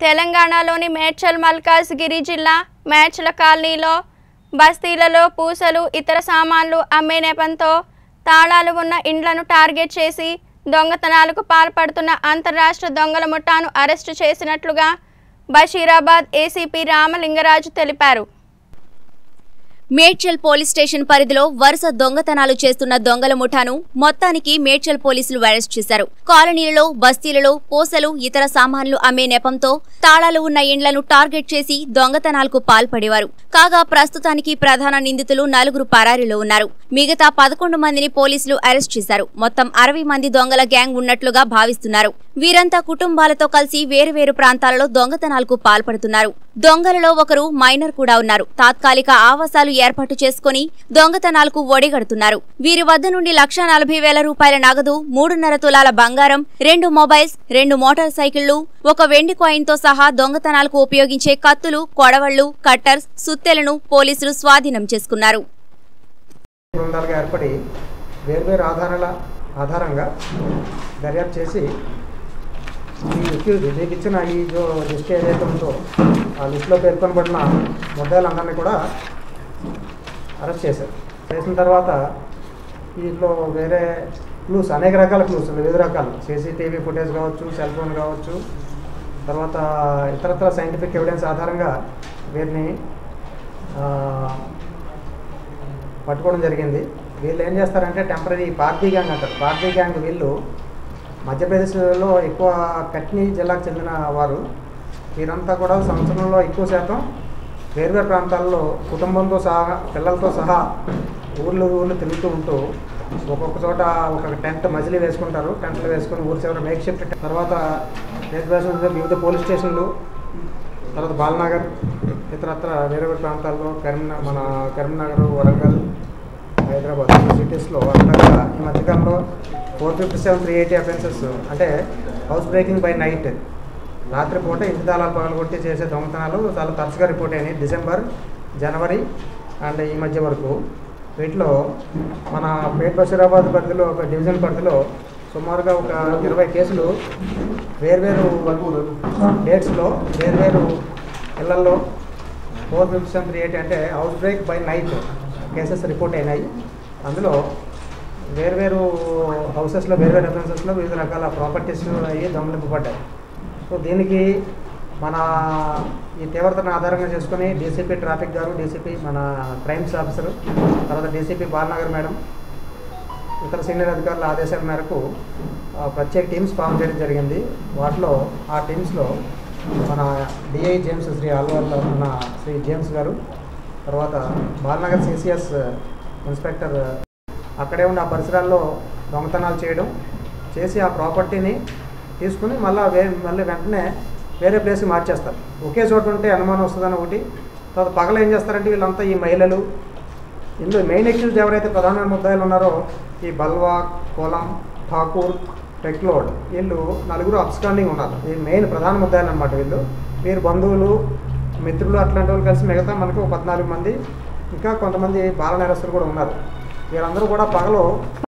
తెలంగాణలోని మేడ్చల్ మల్కాజ్గిరి జిల్లా మేడ్చల కాలనీలో బస్తీలలో పూసలు ఇతర సామాన్లు అమ్మే నెపంతో తాళాలు ఉన్న ఇండ్లను టార్గెట్ చేసి దొంగతనాలకు పాల్పడుతున్న అంతర్రాష్ట్ర దొంగల ముఠాను అరెస్టు చేసినట్లుగా బషీరాబాద్ ఏసీపీ రామలింగరాజు తెలిపారు మేడ్చల్ పోలీస్ స్టేషన్ పరిధిలో వరుస దొంగతనాలు చేస్తున్న దొంగల ముఠాను మొత్తానికి మేడ్చల్ పోలీసులు అరెస్ట్ చేశారు కాలనీలలో బస్తీలలో పూసలు ఇతర సామాన్లు అమ్మే నెపంతో తాళాలు ఉన్న ఇండ్లను టార్గెట్ చేసి దొంగతనాలకు పాల్పడేవారు కాగా ప్రస్తుతానికి ప్రధాన నిందితులు నలుగురు పరారీలో ఉన్నారు మిగతా పదకొండు మందిని పోలీసులు అరెస్ట్ చేశారు మొత్తం అరవై మంది దొంగల గ్యాంగ్ ఉన్నట్లుగా భావిస్తున్నారు వీరంతా కుటుంబాలతో కలిసి వేరువేరు ప్రాంతాలలో దొంగతనాలకు పాల్పడుతున్నారు దొంగలలో ఒకరు మైనర్ కూడా ఉన్నారు తాత్కాలిక ఆవాసాలు ఏర్పాటు చేసుకుని దొంగతనాలకు ఒడిగడుతున్నారు వీరి వద్ద నుండి లక్షా నలభై వేల రూపాయల నగదు మూడున్నర తులాల బంగారం రెండు మొబైల్స్ రెండు మోటార్ సైకిళ్లు ఒక వెండి కాయిన్తో సహా దొంగతనాలకు ఉపయోగించే కత్తులు కొడవళ్లు కట్టర్స్ సుత్తెలను పోలీసులు స్వాధీనం చేసుకున్నారు బృందాలుగా ఏర్పడి వేర్వేరు ఆధారాల ఆధారంగా దర్యాప్తు చేసి ఈ అక్యూజ్ మీకు ఇచ్చిన ఈ జో లిస్ట్ ఏదైతే ఉందో ఆ లిస్టులో పేర్కొనబడిన ముద్దాయిలందరినీ కూడా అరెస్ట్ చేశారు చేసిన తర్వాత వీటిలో వేరే క్లూస్ అనేక రకాల క్లూస్ వివిధ రకాలు సీసీటీవీ ఫుటేజ్ కావచ్చు సెల్ ఫోన్ కావచ్చు తర్వాత ఇతరత్ర సైంటిఫిక్ ఎవిడెన్స్ ఆధారంగా వీరిని ఆ, పట్టుకోవడం జరిగింది వీళ్ళు ఏం చేస్తారంటే టెంపరీ పార్టీ గ్యాంగ్ అంటారు పార్టీ గ్యాంగ్ వీళ్ళు మధ్యప్రదేశ్లో ఎక్కువ కట్నీ జిల్లాకు చెందిన వారు వీరంతా కూడా సంవత్సరంలో ఎక్కువ శాతం వేర్వేరు ప్రాంతాల్లో కుటుంబంతో సహా పిల్లలతో సహా ఊర్లు ఊర్లు తిరుగుతూ ఉంటూ ఒక్కొక్క చోట ఒక టెంట్ మజిలీ వేసుకుంటారు టెంట్లు వేసుకుని ఊరి చివర మేక్ షిఫ్ట్ తర్వాత దేశప్రదేశ్ వివిధ పోలీస్ స్టేషన్లు తర్వాత బాలనగర్ ఇతరత్ర వేరే వేరే ప్రాంతాల్లో కరీంనగర్ మన కరీంనగర్ వరంగల్ హైదరాబాద్ సిటీస్లో అక్కడ ఈ మధ్యకాలంలో four fifty seven three eighty offences అంటే హౌస్ బ్రేకింగ్ బై నైట్ రాత్రిపూట ఇంటి తాళాలు పగలగొట్టి చేసే దొంగతనాలు చాలా తరచుగా రిపోర్ట్ అయినాయి డిసెంబర్ జనవరి అండ్ ఈ మధ్య వరకు వీటిలో మన పేట్ బషీరాబాద్ పరిధిలో ఒక డివిజన్ పరిధిలో సుమారుగా ఒక ఇరవై కేసులు వేర్వేరు డేట్స్లో వేర్వేరు ఇళ్లలో four fifty seven three eighty అంటే house break by night cases report అయినాయి అందులో వేర్వేరు హౌసెస్లో వేర్వేరు రెఫరెన్సెస్లో వివిధ రకాల ప్రాపర్టీస్ అయ్యి దొంగలింపబడ్డాయి సో దీనికి మన ఈ తీవ్రతను ఆధారంగా చేసుకుని డీసీపీ ట్రాఫిక్ గారు డీసీపీ మన క్రైమ్స్ ఆఫీసర్ తర్వాత డీసీపీ బాలనగర్ మేడం ఇతర సీనియర్ అధికారుల ఆదేశాల మేరకు ఆ, ప్రత్యేక టీమ్స్ ఫామ్ చేయడం జరిగింది వాటిలో ఆ టీమ్స్లో మన డిఐ జేమ్స్ శ్రీ ఆల్వాల్ మన శ్రీ జేమ్స్ గారు తర్వాత బాలనగర్ సిసిఎస్ ఇన్స్పెక్టర్ అక్కడే ఉండి ఆ పరిసరాల్లో దొంగతనాలు చేయడం చేసి ఆ ప్రాపర్టీని తీసుకుని మళ్ళీ వే మళ్ళీ వెంటనే వేరే ప్లేస్కి మార్చేస్తారు ఒకే చోట ఉంటే అనుమానం వస్తుందని ఒకటి తర్వాత పగలు ఏం చేస్తారంటే వీళ్ళంతా ఈ మహిళలు ఇందులో మెయిన్ ఎక్యూజ్ ఎవరైతే ప్రధాన ముద్దాయిలు ఉన్నారో ఈ బల్వా కోలం ఠాకూర్ టెక్లోడ్ వీళ్ళు నలుగురు అబ్స్టాండింగ్ ఉన్నారు ఈ మెయిన్ ప్రధాన ముద్దాయిలు అనమాట వీళ్ళు వీరు బంధువులు మిత్రులు అట్లాంటి వాళ్ళు కలిసి మిగతా మనకు ఒక పద్నాలుగు మంది ఇంకా కొంతమంది బాల నేరస్తులు కూడా ఉన్నారు వీరందరూ కూడా పగలు